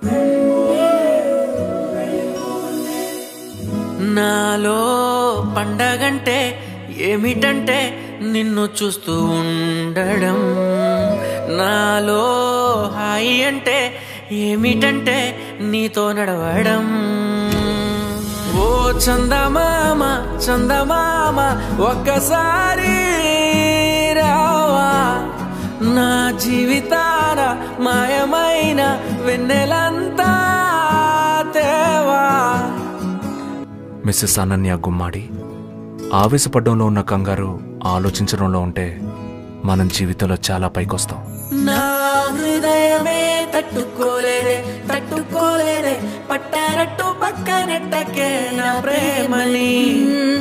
నాలో పండగంటే ఏమిటంటే నిన్ను చూస్తూ ఉండడం నాలో హాయి అంటే ఏమిటంటే నీతో నడవడం ఓ చందమామ చందమామ ఒక్కసారి రావా నా జీవితాన మాయమైన వెన్నెలంతా తేవా మిస్సెస్ అనన్య గుమ్మాడి ఆవేశపడ్డంలో ఉన్న కంగారు ఆలోచించడంలో ఉంటే మనం జీవితంలో చాలా పైకొస్తాం నా హృదయమే తట్టుకోలేదే తట్టుకోలేదే పట్టారట్టు పక్కనెట్టకే నా ప్రేమని